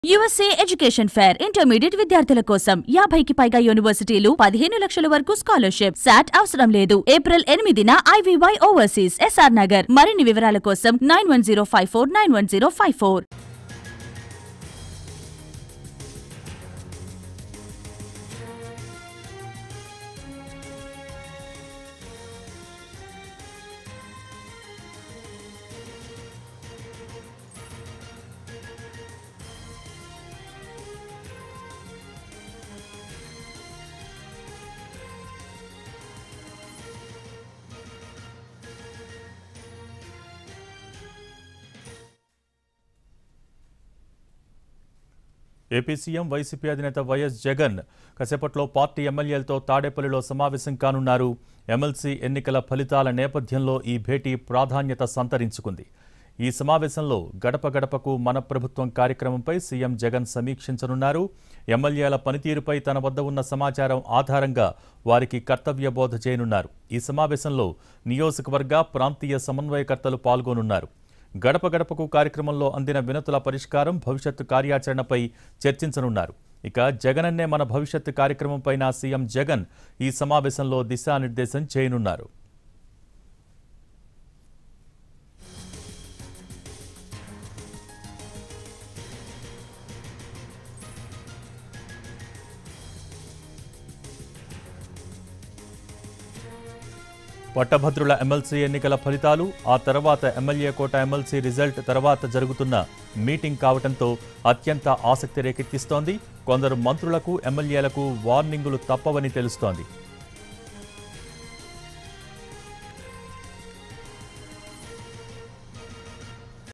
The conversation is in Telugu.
యుఎస్ఏ ఎడ్యుకేషన్ ఫేర్ ఇంటర్మీడియట్ విద్యార్థుల కోసం యాభైకి పైగా యూనివర్సిటీలు పదిహేను లక్షల వరకు స్కాలర్షిప్ సాట్ అవసరం లేదు ఏప్రిల్ ఎనిమిదిన ఐవీవై ఓవర్సీస్ ఎస్ఆర్ నగర్ మరిన్ని వివరాల కోసం nine one zero five four nine one zero five four AP CM YCP అధినేత వైఎస్ జగన్ కాసేపట్లో పార్టీ ఎమ్మెల్యేలతో తాడేపల్లిలో సమావేశం కానున్నారు ఎమ్మెల్సీ ఎన్నికల ఫలితాల నేపథ్యంలో ఈ భేటీ ప్రాధాన్యత సంతరించుకుంది ఈ సమావేశంలో గడప గడపకు మన ప్రభుత్వం కార్యక్రమంపై సీఎం జగన్ సమీక్షించనున్నారు ఎమ్మెల్యేల పనితీరుపై తన వద్ద ఉన్న సమాచారం ఆధారంగా వారికి కర్తవ్య బోధ చేయనున్నారు ఈ సమావేశంలో నియోజకవర్గ ప్రాంతీయ సమన్వయకర్తలు పాల్గొనున్నారు గడప గడపకు కార్యక్రమంలో అందిన వినతుల పరిష్కారం భవిష్యత్తు కార్యాచరణపై చర్చించనున్నారు ఇక జగనన్నే మన భవిష్యత్తు కార్యక్రమంపైన సీఎం జగన్ ఈ సమావేశంలో దిశానిర్దేశం చేయనున్నారు పట్టభద్రుల ఎమ్మెల్సీ ఎన్నికల ఫలితాలు ఆ తర్వాత ఎమ్మెల్యే కోట ఎమ్మెల్సీ రిజల్ట్ తర్వాత జరుగుతున్న మీటింగ్ కావడంతో అత్యంత ఆసక్తి రేకెత్తిస్తోంది కొందరు మంత్రులకు ఎమ్మెల్యేలకు వార్నింగులు తప్పవని తెలుస్తోంది